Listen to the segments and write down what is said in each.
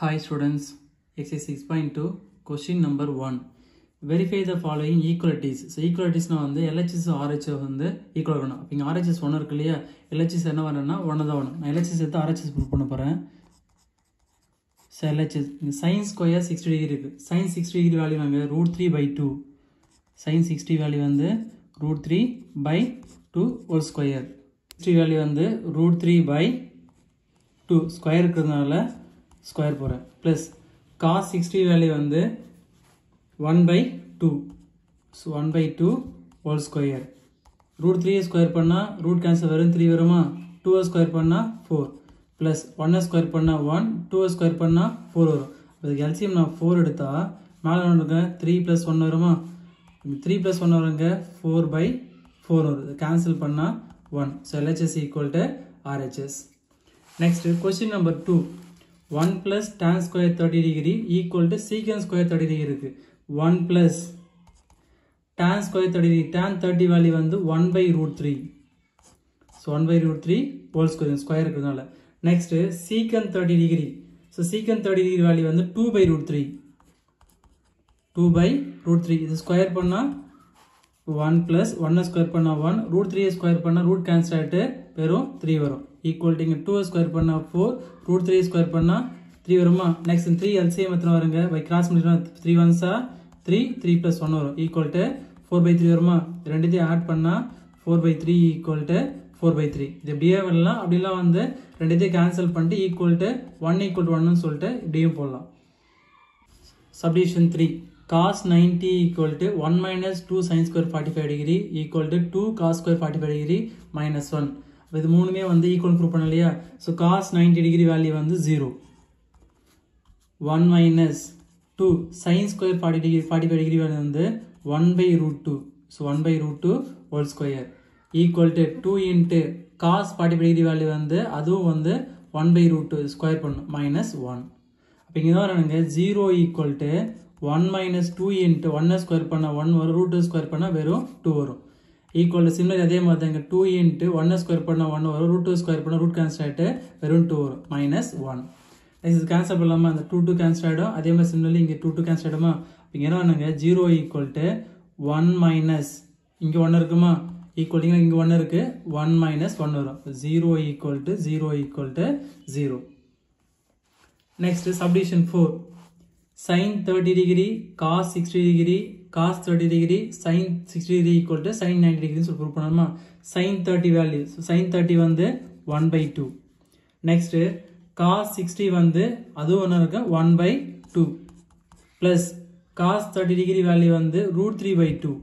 Hi students, exercise 6.2 question number 1 verify the following equalities so ஈக்குவலிட்டிஸ்னா வந்து LHS Rh வந்து equal இருக்கணும் இப்போ இங்கே ஆர்ஹெச்எஸ் ஒன்று இருக்கு இல்லையா எல்ஹெச்எஸ் என்ன வரணும்னா ஒன்று தான் வேணும் நான் எல்ஹெச்எஸ் எடுத்து ஆர்ஹெச்எஸ் ப்ரூவ் பண்ண போகிறேன் ஸோ எல்ஹெச்எஸ் இங்கே சைன் ஸ்கொயர் சிக்ஸ்டி டிகிரி இருக்குது சைன் சிக்ஸ்டி டிகிரி வேல்யூ நாங்கள் root three by two sine sixty value வந்து root three by two whole square sixty value வந்து root three by two square இருக்கிறதுனால square போகிறேன் plus cos sixty value வந்து one by two so one by two whole square root three square பண்ணால் root cancel வரும் three வருமா two square பண்ணால் four plus ஒன்னை square பண்ணால் ஒன் டூ ஸ்கொயர் பண்ணால் ஃபோர் வரும் அதுக்கு எல்சிஎம் நான் ஃபோர் எடுத்தால் மேலே ஒன்றுங்க த்ரீ ப்ளஸ் ஒன் வருமா த்ரீ ப்ளஸ் ஒன் வருங்க ஃபோர் பை ஃபோர் வருது கேன்சல் பண்ணால் one so LHS equal to RHS Next, question number 2. 1 plus tan square 30 degree equal to secant square 30 degree இருக்கு 1 plus tan square 30 degree tan 30 value வந்து 1 by root 3 so 1 by root 3 whole square square இருக்கிறதுனால next secant 30 degree so secant 30 degree value வந்து 2 by root 3 2 by root 3 இது square பண்ணா 1 plus 1 square பண்ணா 1 root 3 square பண்ணா root cancel ஆகிட்டு வெறும் 3 வரும் ஈக்குவல் டு இங்கே டூ ஸ்கொயர் பண்ணால் ஃபோர் ரூட் த்ரீ ஸ்கொயர் பண்ணால் த்ரீ வருமா நெக்ஸ்ட் த்ரீ எல்சிஎம் எத்தனை வருங்க பை கிராஸ் பண்ணிட்டோம் த்ரீ ஒன்ஸா த்ரீ த்ரீ ப்ளஸ் ஒன் வரும் equal to four by three வருமா ரெண்டுத்தையும் ஆட் பண்ணால் four by three equal to four by three இது இப்படியே வரலாம் அப்படிலாம் வந்து ரெண்டுத்தையும் கேன்சல் பண்ணிட்டு equal to one equal to ஒன்னு சொல்லிட்டு இப்படியும் போடலாம் subdivision three cos 90 equal to 1 minus 2 sin square 45 degree equal to 2 cos square 45 degree minus 1 இது மூணுமே வந்து ஈக்குவல் ப்ரூவ் பண்ண இல்லையா so cos ninety degree value வந்து zero one minus two sine square forty degree forty five degree value வந்து one by root two so one by root two whole square equal to two into cos forty five degree value வந்து அதுவும் வந்து one by root two square பண்ணும் minus one அப்போ இங்கே தான் வரணுங்க zero equal to one minus two into ஒன்னை square பண்ணால் ஒன் வரும் ரூட் டூ ஸ்கொயர் பண்ணால் வெறும் டூ வரும் ஈக்குவல் டு சிம்லர் அதே மாதிரி தான் இங்கே டூ இன்ட்டு ஒன்னை ஸ்கொயர் பண்ணால் ஒன் வரும் ரூட் டூ ஸ்கொயர் பண்ணால் ரூட் கேன்சல் ஆகிட்டு வெறும் டூ வரும் மைனஸ் ஒன் நெக்ஸ்ட் கேன்சல் பண்ணலாமா அந்த டூ டூ கேன்சல் ஆகிடும் அதே மாதிரி சிம்லர்லி இங்கே டூ டூ கேன்சல் ஆகிடுமா இங்கே என்ன பண்ணுங்க zero equal to one minus இங்கே ஒன்று இருக்குமா ஈக்குவல் இங்கே ஒன்று இருக்குது ஒன் மைனஸ் ஒன் வரும் zero equal to zero equal to zero next subdivision four sin 30 degree cos 60 degree cos 30 degree sin 60 degree equal to sin 90 degree சொல்லி prove பண்ணணுமா sin 30 வேல்யூ so sin 30 வந்து 1 by 2 next cos 60 வந்து அதுவும் ஒன்று இருக்கு 1 by 2 plus cos 30 degree வேல்யூ வந்து root 3 by 2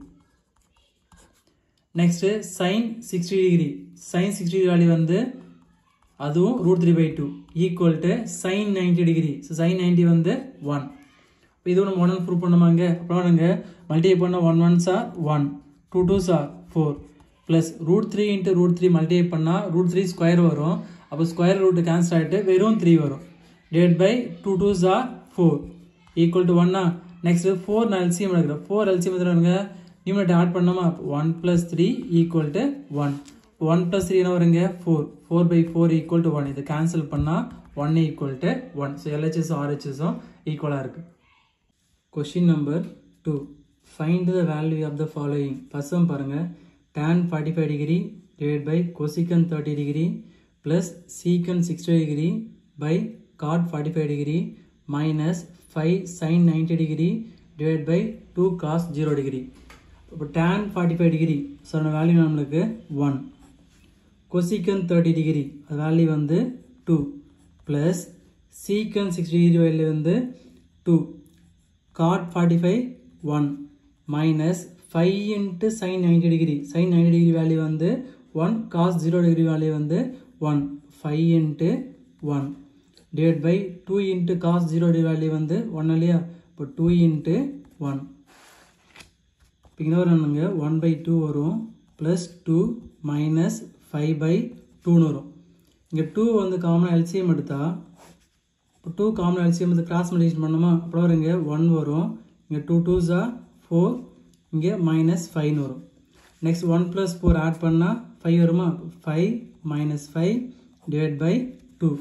next sin 60 degree sin 60 degree வேல்யூ வந்து அதுவும் root three by two equal to sine ninety degree so sine ninety வந்து ஒன் இப்போ இது நம்ம ஒன் ப்ரூவ் பண்ணுமாங்க அப்புறம் நாங்கள் மல்டிஐ பண்ணால் ஒன் ஒன் சார் one two two sir four plus root three into root three multiply பண்ணால் ரூட் த்ரீ ஸ்கொயர் வரும் அப்போ ஸ்கொயர் ரூட் கேன்சல் ஆகிட்டு வெறும் த்ரீ வரும் divide by two two sir four equal to ஒன்னா நெக்ஸ்ட் ஃபோர் நான் LCM எடுக்கிறேன் ஃபோர் எல்சிஎம் எடுத்துருங்க நியூமினேட் ஆட் பண்ணோமா one plus three equal to one one plus three என்ன வருங்க four four by four equal to one இது cancel பண்ணால் one equal to one so LHS ஆர்ஹெச்எஸும் ஈக்குவலாக இருக்குது question number two find the value of the following first பாருங்கள் tan forty five degree divide by cosecant thirty degree plus secant sixty degree by cot forty five degree minus five sine ninety degree divide by two cos zero degree இப்போ tan forty five degree so value நம்மளுக்கு one cosecant thirty degree அது value வந்து two plus secant sixty degree value வந்து two cot forty five one minus five into sine ninety degree sine ninety degree value வந்து one cos zero degree value வந்து one five into one divide by two into cos zero degree value வந்து one இல்லையா இப்போ two into one இப்போ இங்கே வரணுங்க one by two வரும் plus two minus five by டூன்னு வரும் இங்கே டூ வந்து காமனாக எல்சிஎம் எடுத்தால் இப்போ டூ காமன் எல்சிஎம் வந்து கிராஸ் மல்டிபிகேஷன் பண்ணோமா அப்புறம் வரும் இங்கே ஒன் வரும் இங்கே டூ டூ ஜா ஃபோர் இங்கே மைனஸ் ஃபைவ்னு வரும் next one plus four add பண்ணால் ஃபைவ் வருமா five minus five divide by two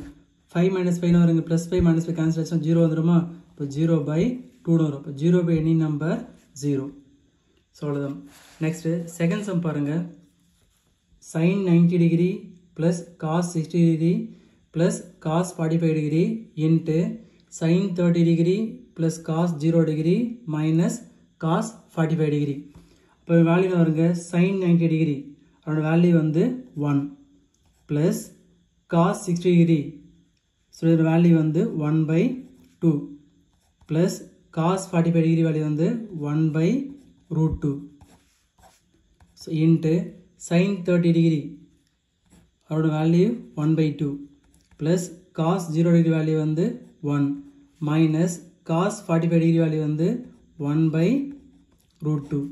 five minus ஃபைவ்னு வருங்க plus five minus five cancel ஆச்சுன்னா ஜீரோ வந்துருமா இப்போ ஜீரோ பை டூன்னு வரும் இப்போ zero by any number zero so அவ்வளோதான் நெக்ஸ்ட்டு செகண்ட் சம் பாருங்கள் sine ninety degree plus cos sixty degree plus cos forty five degree into sine thirty degree plus cos zero degree minus cos forty five degree இப்போ value வருங்க sine ninety degree அதோட value வந்து one plus cos sixty degree so இதோட value வந்து one by two plus cos forty five degree value வந்து one by root two so into sine thirty degree அதோட value one by two plus cos zero degree value வந்து one minus cos forty five degree value வந்து one by root two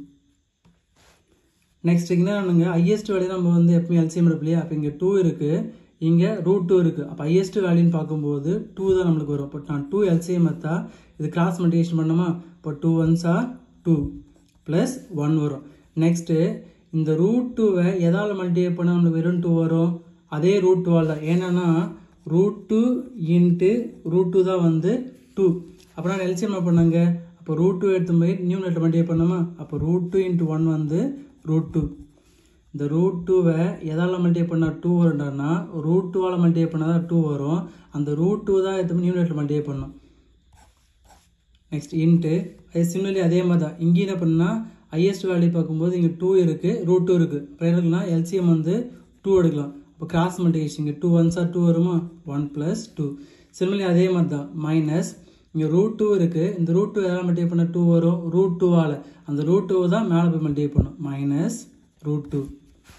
next என்னங்க highest value நம்ம வந்து எப்பவுமே LCM எடுப்போம் இல்லையா அப்போ இங்கே டூ இருக்குது இங்கே ரூட் டூ இருக்குது அப்போ ஹையஸ்ட் வேல்யூன்னு பார்க்கும்போது டூ தான் நம்மளுக்கு வரும் இப்போ நான் டூ எல்சிஎம் எடுத்தா இது கிராஸ் மல்டிகேஷன் பண்ணோமா இப்போ two ones are two plus one வரும் நெக்ஸ்ட்டு இந்த ரூட் டூவை எதால் மல்டிப்ளை பண்ணால் நம்மளுக்கு வெறும் டூ வரும் அதே ரூட் டூவால் தான் ஏன்னா root two into root two தான் வந்து டூ அப்புறம் நான் எல்சிஎம் என்ன பண்ணாங்க அப்போ ரூட் டூ எடுத்து போய் நியூமினேட்டர் மல்டிப்ளை பண்ணோமா அப்போ ரூட் டூ இன்ட்டு ஒன் வந்து ரூட் டூ இந்த ரூட் டூவை எதால் மல்டிப்ளை பண்ணால் டூ வரும்னா ரூட் டூவால் மல்டிப்ளை பண்ணால் தான் டூ வரும் அந்த ரூட் டூ தான் எடுத்து நியூமினேட்டர் மல்டிப்ளை பண்ணணும் நெக்ஸ்ட் இன்ட்டு அது சிமிலர்லி அதே மாதிரி தான் இங்கே என்ன பண்ணால் ஹையஸ்ட் வேல்யூ பார்க்கும்போது இங்கே டூ இருக்குது ரூட் டூ இருக்குது அப்புறம் எடுக்கலாம் எல்சிஎம் வந்து டூ எடுக்கலாம் இப்போ கிராஸ் மல்டிகேஷன் இங்கே டூ ஒன்ஸா டூ வருமா ஒன் ப்ளஸ் டூ சிமிலர்லி அதே மாதிரி தான் மைனஸ் இங்கே ரூட் டூ இருக்குது இந்த ரூட் டூ எதாவது மல்டிப்ளை பண்ணால் டூ வரும் ரூட் டூவால் அந்த ரூட் டூ தான் மேலே போய் மல்டிப்ளை பண்ணும் மைனஸ் ரூட் டூ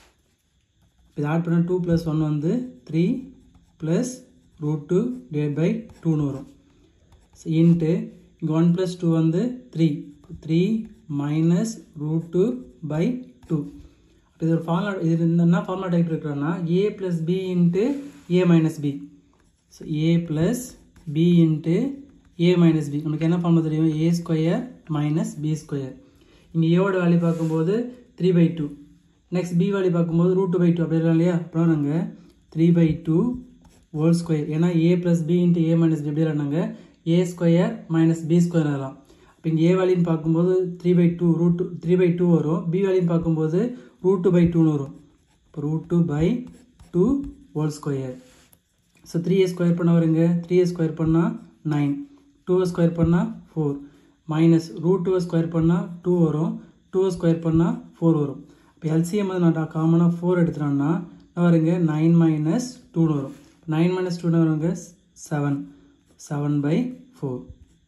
இது ஆட் பண்ணால் டூ ப்ளஸ் ஒன் வந்து three plus root two divide by டூன்னு வரும் இன்ட்டு இங்கே ஒன் ப்ளஸ் டூ வந்து three three minus root two by two இது ஒரு ஃபார்முலா இது என்ன ஃபார்முலா டைப் இருக்கிறோன்னா A plus B into A minus B so A plus B into A minus B நமக்கு என்ன ஃபார்முலா தெரியும் A square minus B square இங்கே ஏவோட வேல்யூ பார்க்கும்போது three by two next B value பார்க்கும்போது ரூட் டூ பை டூ அப்படி இல்லையா அப்புறம் நாங்கள் three by two whole square ஏன்னா A plus B into A minus B எப்படி இல்லைனாங்க A square minus B square ஆகலாம் இப்போ இங்கே ஏ வேல்யூன்னு பார்க்கும்போது three by two root two three by two வரும் பி வேல்யூன்னு பார்க்கும்போது ரூட் டூ பை டூன்னு வரும் இப்போ root two by two whole square so three A square பண்ண வருங்க த்ரீ ஏ ஸ்கொயர் பண்ணால் நைன் டூ ஸ்கொயர் பண்ணால் four minus root two square பண்ணால் டூ வரும் டூ ஸ்கொயர் பண்ணால் ஃபோர் வரும் இப்போ எல்சிஎம் வந்து நான் காமனாக ஃபோர் எடுத்துட்டோம்னா வருங்க நைன் மைனஸ் டூன்னு வரும் நைன் மைனஸ் டூன்னு வருங்க seven seven by four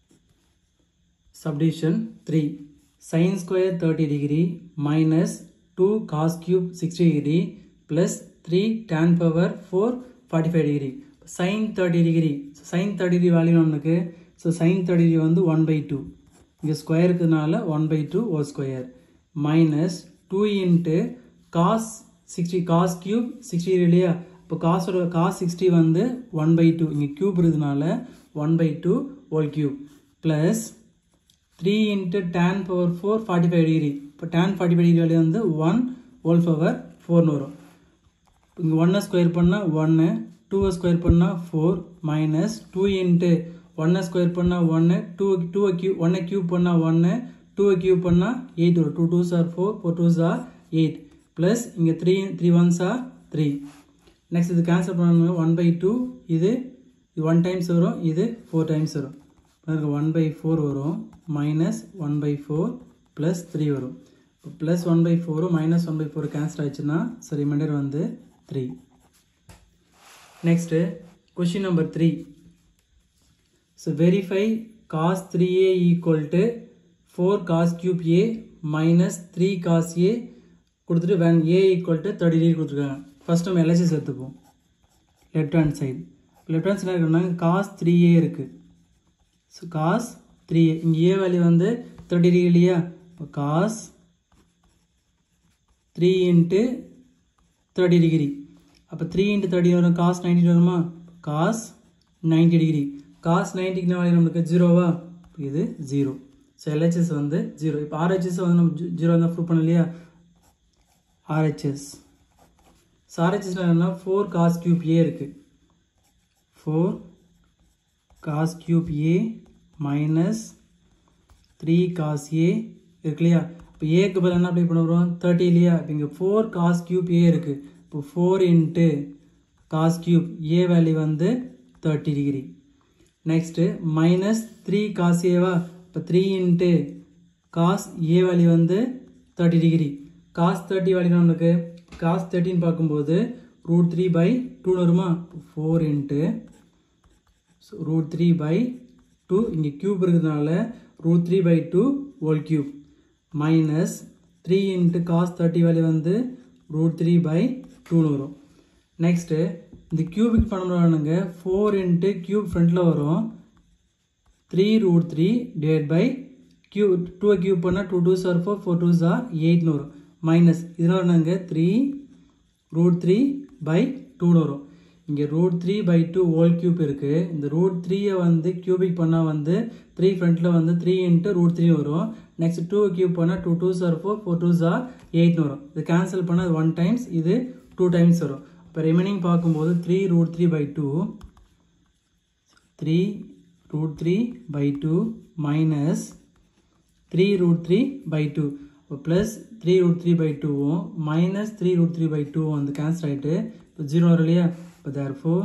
subdivision 3 sin square 30 degree minus 2 cos cube 60 degree plus 3 tan power 4 45 degree sin 30 degree so sin 30 degree value நமக்கு ஸோ sin 30 degree வந்து 1 by 2 இங்கே square இருக்கிறதுனால 1 by 2 whole square minus two into cos sixty cos cube sixty இல்லையா இப்போ காசோட cos sixty வந்து one by two இங்கே cube இருக்கிறதுனால one by two whole cube plus three into tan power four forty five degree இப்போ tan forty five degree value வந்து one whole power ஃபோர்னு வரும் இங்கே ஒன்னை ஸ்கொயர் பண்ணால் ஒன்று டூவை ஸ்கொயர் பண்ணால் ஃபோர் மைனஸ் டூ இன்ட்டு ஒன்னை ஸ்கொயர் பண்ணால் ஒன்று டூ டூவை கியூ ஒன்னை கியூப் பண்ணால் ஒன்று டூவை கியூப் பண்ணால் எயிட் வரும் two two sir four four two are eight plus இங்கே three three one are three next இது கேன்சல் பண்ணணும் ஒன் பை டூ இது இது ஒன் டைம்ஸ் வரும் இது ஃபோர் டைம்ஸ் வரும் பாருங்க ஒன் பை ஃபோர் வரும் minus one by four plus three வரும் இப்போ ப்ளஸ் ஒன் பை ஃபோரும் minus one by four cancel ஆயிடுச்சுன்னா ஸோ ரிமைண்டர் வந்து three next question number three so verify cos three A equal to four cos cube A minus three cos A கொடுத்துட்டு when A equal to thirty degree கொடுத்துருக்காங்க first நம்ம LHS எடுத்துப்போம் left hand side left hand side இருக்குன்னா cos three ஏ இருக்குது so cos three A இங்கே A value வந்து thirty degree இல்லையா இப்போ cos three into thirty degree அப்போ த்ரீ இன்ட்டு தேர்ட்டி வரும் காஸ் நைன்டி வருமா காஸ் நைன்டி டிகிரி காஸ் நைன்டிக்கு வேல்யூ நம்மளுக்கு ஜீரோவா இது ஜீரோ ஸோ எல்ஹெச்எஸ் வந்து ஜீரோ இப்போ ஆர்ஹெச்எஸ் வந்து நம்ம ஜீரோ தான் ப்ரூவ் பண்ண இல்லையா ஆர்ஹெச்எஸ் ஸோ ஆர்ஹெச்எஸ் என்னன்னா ஃபோர் காஸ் கியூப் ஏ இருக்குது four cos cube A minus three cos A இருக்கு இல்லையா இப்போ ஏக்கு பதில் என்ன அப்ளை பண்ண வரும் தேர்ட்டி இல்லையா இப்போ இங்கே ஃபோர் காஸ் கியூப் ஏ இருக்குது இப்போ four into cos cube A value வந்து thirty degree next minus three cos ஏவா இப்போ three into cos A value வந்து thirty degree cos thirty value நம்மளுக்கு காஸ் தேர்ட்டின்னு பார்க்கும்போது ரூட் த்ரீ பை டூன்னு வருமா four into root three by two இங்கே கியூப் இருக்கிறதுனால root three by two whole cube minus three into cos thirty value வந்து root three by டூன்னு வரும் நெக்ஸ்ட்டு இந்த கியூபிக் பண்ணணுங்க ஃபோர் இன்ட்டு கியூப் ஃப்ரண்ட்டில் வரும் three root three divide by கியூ டூ கியூப் பண்ணால் two two sir four four two are எயிட்னு வரும் மைனஸ் இதில் வரணுங்க த்ரீ ரூட் த்ரீ பை டூன்னு வரும் இங்கே root three by two whole cube இருக்குது இந்த ரூட் த்ரீயை வந்து கியூபிக் பண்ணால் வந்து த்ரீ ஃப்ரண்ட்டில் வந்து த்ரீ இன்ட்டு ரூட் த்ரீ வரும் நெக்ஸ்ட் டூ கியூப் பண்ணால் two two sir four four two are எயிட்னு வரும் இது கேன்சல் பண்ணால் ஒன் டைம்ஸ் இது டூ டைம்ஸ் வரும் இப்போ ரிமைனிங் பார்க்கும்போது three root three by two three root three by two minus three root three by two இப்போ plus three root three by டூவும் minus three root three by டூவும் வந்து cancel ஆகிட்டு இப்போ ஜீரோ வரும் இல்லையா இப்போ therefore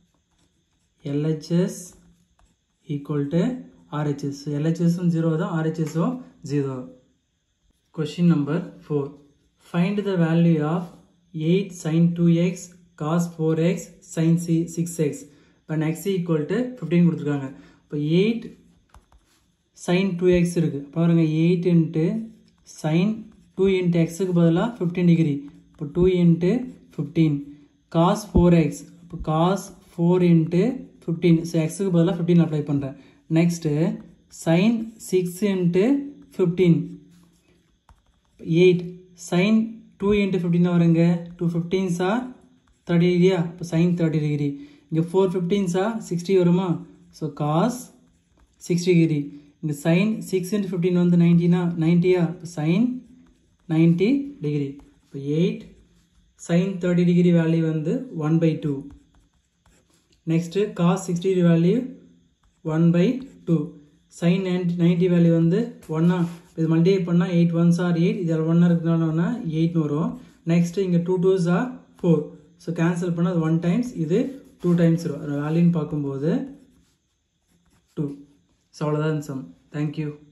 LHS equal to RHS எல்ஹெச்எஸும் ஜீரோ தான் ஆர்ஹெச்எஸும் zero question number four find the value of eight sine two x cos four x sine சி சிக்ஸ் எக்ஸ் இப்போ எக்ஸ் ஈக்குவல் டு ஃபிஃப்டீன் கொடுத்துருக்காங்க இப்போ எயிட் சைன் டூ எக்ஸ் இருக்குது பாருங்க eight into sine two into எக்ஸுக்கு பதிலாக fifteen degree இப்போ two into fifteen cos four x இப்போ cos four into fifteen so எக்ஸுக்கு பதிலாக ஃபிஃப்டீன் அப்ளை பண்ணுறேன் next sine six into fifteen eight sine two into fifteen வருங்க டூ ஃபிஃப்டீன்ஸா தேர்ட்டி டிகிரியா இப்போ சைன் தேர்ட்டி டிகிரி இங்கே four fifteens are sixty வருமா so cos sixty degree இங்கே சைன் சிக்ஸ் இன்ட்டு ஃபிஃப்டீன் வந்து நைன்ட்டினா நைன்ட்டியா இப்போ சைன் நைன்ட்டி டிகிரி இப்போ eight sine thirty degree value வந்து one by two next cos sixty degree value one by two sine ninety ninety value வந்து ஒன்னா இது மல்டிப்ளை பண்ணால் எயிட் ஒன்ஸ் ஆர் எயிட் இதில் ஒன்னாக இருக்கிறனால எயிட்னு வரும் நெக்ஸ்ட்டு இங்கே two twos are four so cancel பண்ணால் அது ஒன் டைம்ஸ் இது டூ டைம்ஸ் வரும் வேல்யூன்னு பார்க்கும்போது டூ ஸோ அவ்வளோதான் சம் தேங்க்யூ